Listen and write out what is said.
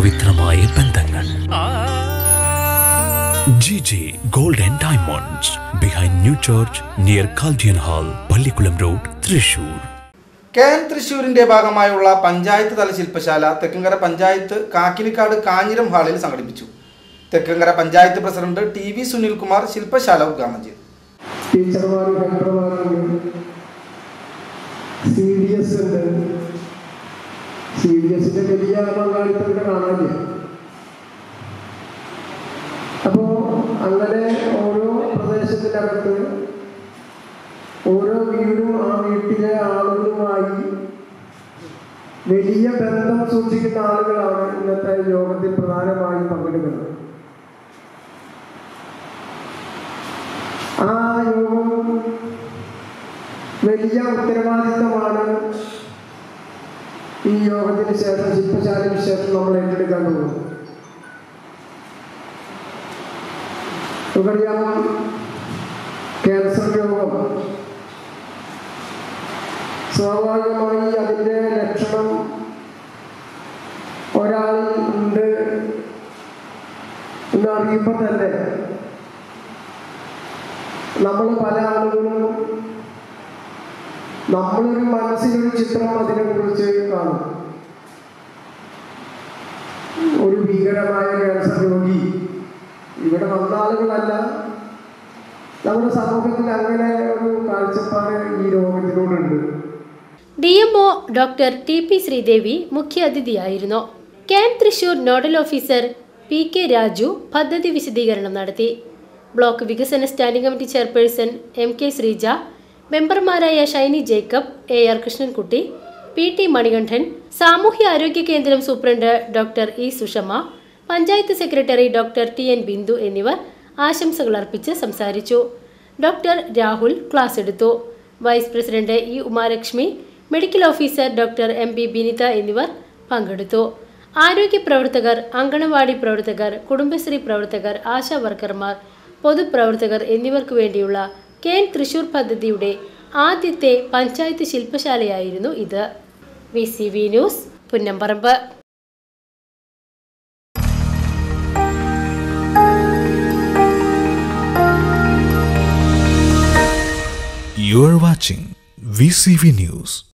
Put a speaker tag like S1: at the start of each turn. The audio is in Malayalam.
S1: പവിത്രമായ ബന്ധങ്ങൾ G J gold and diamonds behind new church near Chaldean hall Pallikulam road Thrissur
S2: K N തൃശൂരിന്റെ ഭാഗമായുള്ള പഞ്ചായത്ത് തല ശില്പശാല തെക്കങ്കര പഞ്ചായത്ത് കാക്കിനിക്കാട് കാഞ്ഞിരം ഹാളിൽ സംഘടിപ്പിച്ചു Thekkankara panchayat president T V Sunilkumar ശില്പശാല ഉദ്ഘാടനം ചെയ്തു
S3: ടീച്ചർമാരും ഹെൽപ്പർമാരുണ്ട് സി ഡി എസ് ഉണ്ട് സി ഡി എസിന്റെ വലിയ പങ്കാളിത്തം ഇവിടെ കാണാനില്ല അപ്പോ അങ്ങനെ ഓരോ പ്രദേശത്തിനകത്ത് ഓരോ വീടും ആ വീട്ടിലെ ആളുകളുമായി വലിയ ബന്ധം സൂക്ഷിക്കുന്ന ആളുകളാണ് ഇന്നത്തെ യോഗത്തിൽ പ്രധാനമായും പങ്കെടുക്കുന്നത് ആ യോഗം വലിയ ഉത്തരവാദിത്തമാണ് ഈ യോഗത്തിന് ശേഷം ശില്പശാലയ്ക്ക് ശേഷം നമ്മൾ ഏറ്റെടുക്കാൻ പോകുന്നത് നമുക്കറിയാം ക്യാൻസർ രോഗം സ്വാഭാവികമായി അതിൻ്റെ ലക്ഷണം ഒരാളിൽ ഉണ്ട് എന്നറിയുമ്പോൾ തന്നെ നമ്മൾ പല ആളുകളും നമ്മളൊരു മനസ്സിലൊരു ചിത്രം അതിനെക്കുറിച്ച് കാണും ഒരു ഭീകരമായ ക്യാൻസർ രോഗി ഇവിടെ വന്ന ആളുകളല്ല നമ്മുടെ സമൂഹത്തിൽ അങ്ങനെ ഒരു കാഴ്ചപ്പാട് ഈ രോഗത്തിനോടുണ്ട്
S4: D M O doctor T P Sreedevi മുഖ്യാതിഥിയായിരുന്നു ക്യാൻ Thrissur nodal officer P K Raju പദ്ധതി വിശദീകരണം നടത്തി ബ്ലോക്ക് വികസന standing committee chairperson M K Sreeja മെമ്പർമാരായ Shiny Jacob A R Krishnankutty P T Manikandan സാമൂഹ്യ ആരോഗ്യ കേന്ദ്രം superintendent doctor E Sushama panchayat secretary doctor T N Bindu എന്നിവർ ആശംസകൾ അർപ്പിച്ച് സംസാരിച്ചു ഡോക്ടർ രാഹുൽ ക്ലാസ് എടുത്തു vice president E Umalakshmi medical officer doctor M P Binitha എന്നിവർ പങ്കെടുത്തു ആരോഗ്യ പ്രവർത്തകർ അങ്കണവാടി പ്രവർത്തകർ കുടുംബശ്രീ പ്രവർത്തകർ ആശാ വർക്കർമാർ പൊതുപ്രവർത്തകർ എന്നിവർക്ക് വേണ്ടിയുള്ള കെൻ തൃശൂർ പദ്ധതിയുടെ ആദ്യത്തെ പഞ്ചായത്ത് ശില്പശാലയായിരുന്നു ഇത് V C V news Punnamparambu
S1: You are watching VCV News.